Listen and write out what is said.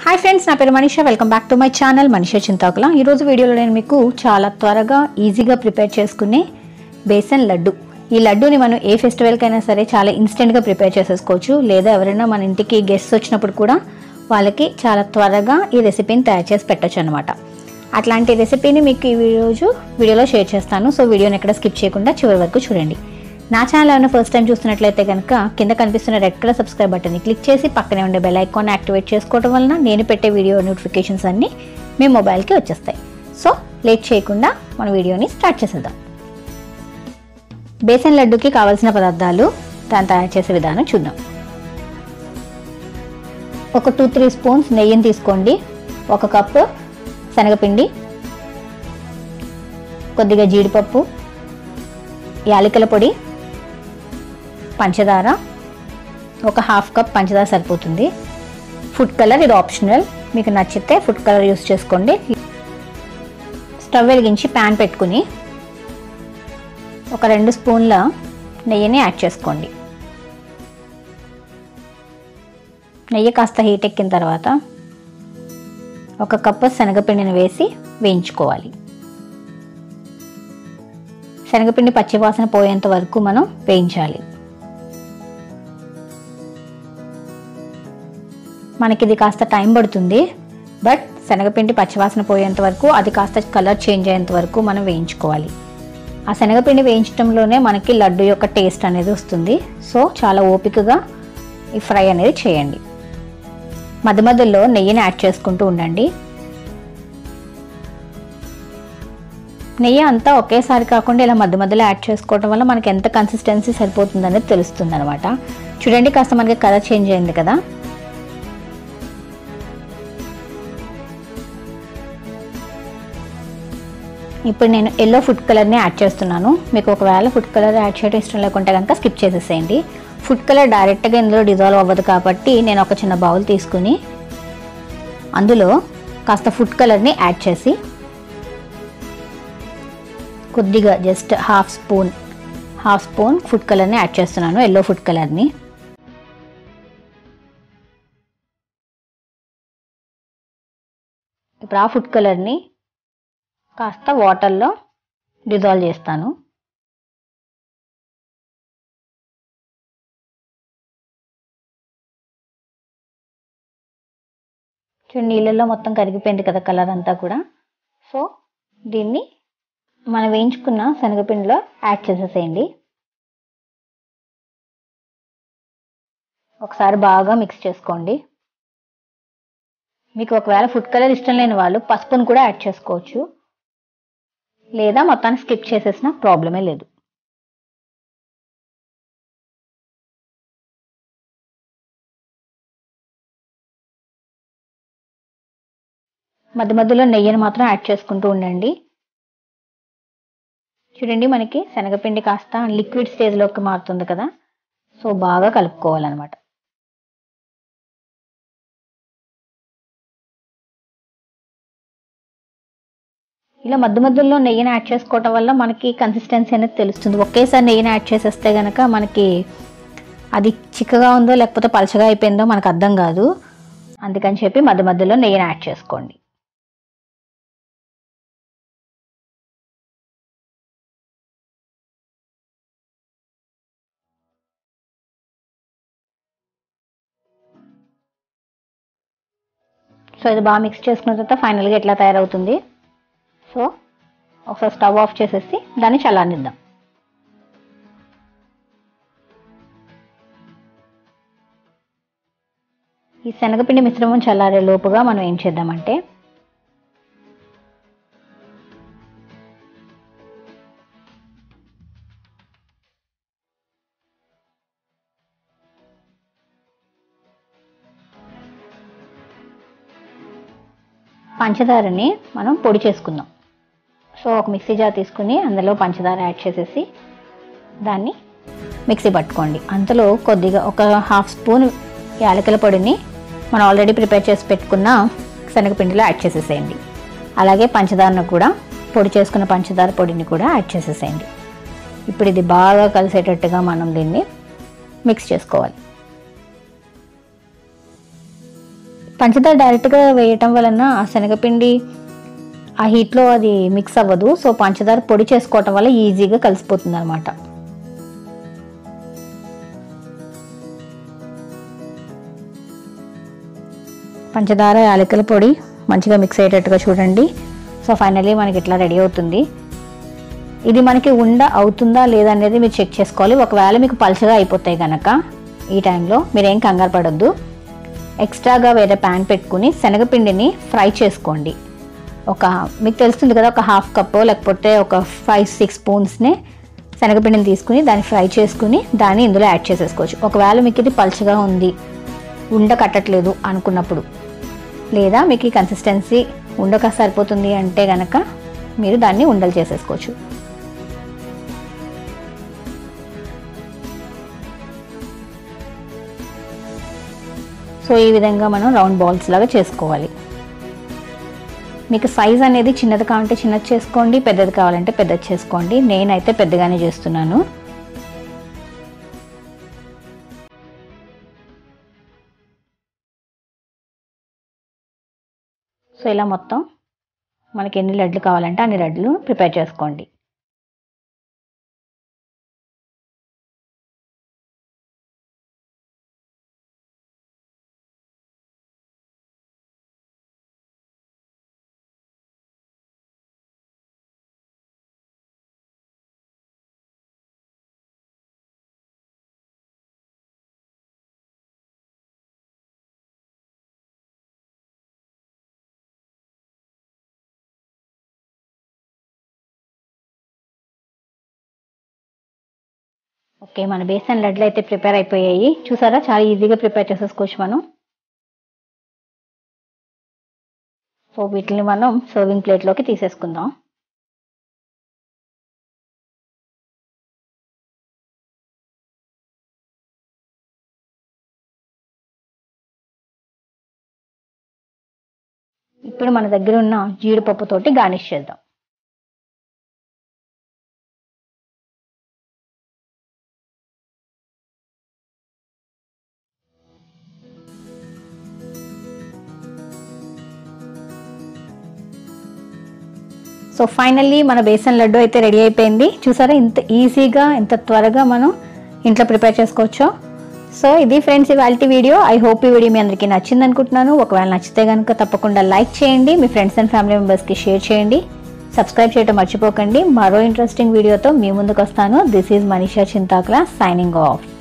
hi friends నా పేరు Manisha welcome back to my channel Manisha Chintakula ఈరోజు వీడియోలో నేను మీకు చాలా త్వరగా ఈజీగా ప్రిపేర్ చేసుకునే బేసన్ లడ్డు ఈ లడ్డూని మనం ఏ ఫెస్టివల్కైనా సరే చాలా ఇన్స్టెంట్గా ప్రిపేర్ చేసేసుకోవచ్చు లేదా ఎవరైనా మన ఇంటికి గెస్ట్స్ వచ్చినప్పుడు కూడా వాళ్ళకి చాలా త్వరగా ఈ రెసిపీని తయారు చేసి పెట్టచ్చు అనమాట అట్లాంటి రెసిపీని మీకు ఈ రోజు వీడియోలో షేర్ చేస్తాను సో వీడియోని ఎక్కడ స్కిప్ చేయకుండా చివరి వరకు చూడండి నా ఛానల్ ఏమైనా ఫస్ట్ టైం చూస్తున్నట్లయితే కనుక కింద కనిపిస్తున్న రెడ్ కలర్ సబ్స్క్రైబ్ బటన్ని క్లిక్ చేసి పక్కనే ఉండే బెల్ ఐకాన్ యాక్టివేట్ చేసుకోవడం వలన నేను పెట్టే వీడియో నోటిఫికేషన్స్ అన్నీ మీ మొబైల్కి వచ్చేస్తాయి సో లేట్ చేయకుండా మన వీడియోని స్టార్ట్ చేసేద్దాం బేసన్ లడ్డుకి కావాల్సిన పదార్థాలు దాన్ని తయారు చేసే విధానం చూద్దాం ఒక టూ త్రీ స్పూన్స్ నెయ్యిని తీసుకోండి ఒక కప్పు శనగపిండి కొద్దిగా జీడిపప్పు యాలకుల పొడి పంచదార ఒక హాఫ్ కప్ పంచదార సరిపోతుంది ఫుడ్ కలర్ ఇది ఆప్షనల్ మీకు నచ్చితే ఫుడ్ కలర్ యూస్ చేసుకోండి స్టవ్ వెలిగించి ప్యాన్ పెట్టుకుని ఒక రెండు స్పూన్ల నెయ్యిని యాడ్ చేసుకోండి నెయ్యి కాస్త హీట్ ఎక్కిన తర్వాత ఒక కప్పు శనగపిండిని వేసి వేయించుకోవాలి శనగపిండి పచ్చివాసన పోయేంత వరకు మనం వేయించాలి మనకి ఇది కాస్త టైం పడుతుంది బట్ శనగపిండి పచ్చివాసన పోయేంత వరకు అది కాస్త కలర్ చేంజ్ అయ్యేంత వరకు మనం వేయించుకోవాలి ఆ శనగపిండి వేయించడంలోనే మనకి లడ్డు యొక్క టేస్ట్ అనేది వస్తుంది సో చాలా ఓపికగా ఈ ఫ్రై అనేది చేయండి మధ్య మధ్యలో నెయ్యిని యాడ్ చేసుకుంటూ ఉండండి నెయ్యి అంతా ఒకేసారి కాకుండా ఇలా మధ్య మధ్యలో యాడ్ చేసుకోవడం వల్ల మనకి ఎంత కన్సిస్టెన్సీ సరిపోతుంది అనేది తెలుస్తుంది అనమాట చూడండి కాస్త మనకి కలర్ చేంజ్ అయింది కదా ఇప్పుడు నేను ఎల్లో ఫుడ్ కలర్ని యాడ్ చేస్తున్నాను మీకు ఒకవేళ ఫుడ్ కలర్ యాడ్ చేయడం ఇష్టం లేకుంటే కనుక స్కిప్ చేసేసేయండి ఫుడ్ కలర్ డైరెక్ట్గా ఇందులో డిజాల్వ్ అవ్వదు కాబట్టి నేను ఒక చిన్న బౌల్ తీసుకుని అందులో కాస్త ఫుడ్ కలర్ని యాడ్ చేసి కొద్దిగా just half spoon half spoon food కలర్ని యాడ్ చేస్తున్నాను ఎల్లో ఫుడ్ కలర్ని ఇప్పుడు ఆ ఫుడ్ కలర్ని కాస్త వాటర్లో డిజాల్వ్ చేస్తాను చూడండి నీళ్ళల్లో మొత్తం కరిగిపోయింది కదా కలర్ అంతా కూడా సో దీన్ని మనం వేయించుకున్న శనగపిండిలో యాడ్ చేసేసేయండి ఒకసారి బాగా మిక్స్ చేసుకోండి మీకు ఒకవేళ ఫుడ్ కలర్ ఇష్టం లేని వాళ్ళు పసుపును కూడా యాడ్ చేసుకోవచ్చు లేదా మొత్తాన్ని స్కిప్ చేసేసిన ప్రాబ్లమే లేదు మధ్య మధ్యలో నెయ్యిని మాత్రం యాడ్ చేసుకుంటూ ఉండండి చూడండి మనకి శనగపిండి కాస్త లిక్విడ్ స్టేజ్లోకి మారుతుంది కదా సో బాగా కలుపుకోవాలన్నమాట ఇలా మధ్య మధ్యలో నెయ్యిని యాడ్ చేసుకోవటం వల్ల మనకి కన్సిస్టెన్సీ అనేది తెలుస్తుంది ఒకేసారి నెయ్యిని యాడ్ చేసేస్తే కనుక మనకి అది చిక్కగా ఉందో లేకపోతే పలచగా అయిపోయిందో మనకు అర్థం కాదు అందుకని చెప్పి మధ్య మధ్యలో నెయ్యిని యాడ్ చేసుకోండి సో ఇది బాగా మిక్స్ చేసుకున్న తర్వాత ఫైనల్గా ఎట్లా తయారవుతుంది సో ఒకసారి స్టవ్ ఆఫ్ చేసేసి దాన్ని చల్లారనిద్దాం ఈ శనగపిండి మిశ్రమం చల్లారే లోపుగా మనం ఏం చేద్దామంటే పంచదారని మనం పొడి చేసుకుందాం సో ఒక మిక్సీ జార్ తీసుకుని అందులో పంచదార యాడ్ చేసేసి దాన్ని మిక్సీ పట్టుకోండి అంతలో కొద్దిగా ఒక హాఫ్ స్పూన్ యాలకుల పొడిని మనం ఆల్రెడీ ప్రిపేర్ చేసి పెట్టుకున్న శనగపిండిలో యాడ్ చేసేసేయండి అలాగే పంచదారను కూడా పొడి చేసుకున్న పంచదార పొడిని కూడా యాడ్ చేసేసేయండి ఇప్పుడు ఇది బాగా కలిసేటట్టుగా మనం దీన్ని మిక్స్ చేసుకోవాలి పంచదార డైరెక్ట్గా వేయటం వలన ఆ శనగపిండి ఆ హీట్లో అది మిక్స్ అవ్వదు సో పంచదార పొడి చేసుకోవటం వల్ల ఈజీగా కలిసిపోతుంది అనమాట పంచదార యాలకుల పొడి మంచిగా మిక్స్ అయ్యేటట్టుగా చూడండి సో ఫైనల్లీ మనకి ఇట్లా రెడీ అవుతుంది ఇది మనకి ఉండ అవుతుందా లేదా అనేది మీరు చెక్ చేసుకోవాలి ఒకవేళ మీకు పలచగా అయిపోతాయి కనుక ఈ టైంలో మీరేం కంగారు పడొద్దు ఎక్స్ట్రాగా వేరే ప్యాన్ పెట్టుకుని శనగపిండిని ఫ్రై చేసుకోండి ఒక మీకు తెలుస్తుంది కదా ఒక హాఫ్ కప్ లేకపోతే ఒక ఫైవ్ సిక్స్ స్పూన్స్ని శనగపిండిని తీసుకుని దాన్ని ఫ్రై చేసుకుని దాన్ని ఇందులో యాడ్ చేసేసుకోవచ్చు ఒకవేళ మీకు ఇది పలచగా ఉంది ఉండ కట్టట్లేదు అనుకున్నప్పుడు లేదా మీకు ఈ కన్సిస్టెన్సీ ఉండక సరిపోతుంది అంటే గనక మీరు దాన్ని ఉండలు చేసేసుకోవచ్చు సో ఈ విధంగా మనం రౌండ్ బాల్స్ లాగా చేసుకోవాలి మీకు సైజ్ అనేది చిన్నది కావాలంటే చిన్నది చేసుకోండి పెద్దది కావాలంటే పెద్దది చేసుకోండి నేనైతే పెద్దగానే చేస్తున్నాను సో ఇలా మొత్తం మనకి ఎన్ని లడ్లు కావాలంటే అన్ని లడ్లు ప్రిపేర్ చేసుకోండి ఓకే మన బేసన్ లడ్లు అయితే ప్రిపేర్ అయిపోయాయి చూసారా చాలా ఈజీగా ప్రిపేర్ చేసేసుకోవచ్చు మనం సో వీటిని మనం సర్వింగ్ ప్లేట్లోకి తీసేసుకుందాం ఇప్పుడు మన దగ్గర ఉన్న జీడిపప్పుతోటి గార్నిష్ చేద్దాం సో ఫైనల్లీ మన బేసన్ లడ్డు అయితే రెడీ అయిపోయింది చూసారా ఇంత ఈజీగా ఇంత త్వరగా మనం ఇంట్లో ప్రిపేర్ చేసుకోవచ్చో సో ఇది ఫ్రెండ్స్ ఇవాళ వీడియో ఐ హోప్ ఈ వీడియో మీ అందరికీ నచ్చింది అనుకుంటున్నాను ఒకవేళ నచ్చితే కనుక తప్పకుండా లైక్ చేయండి మీ ఫ్రెండ్స్ అండ్ ఫ్యామిలీ మెంబర్స్కి షేర్ చేయండి సబ్స్క్రైబ్ చేయడం మర్చిపోకండి మరో ఇంట్రెస్టింగ్ వీడియోతో మీ ముందుకు వస్తాను this is Manisha Chintakla signing of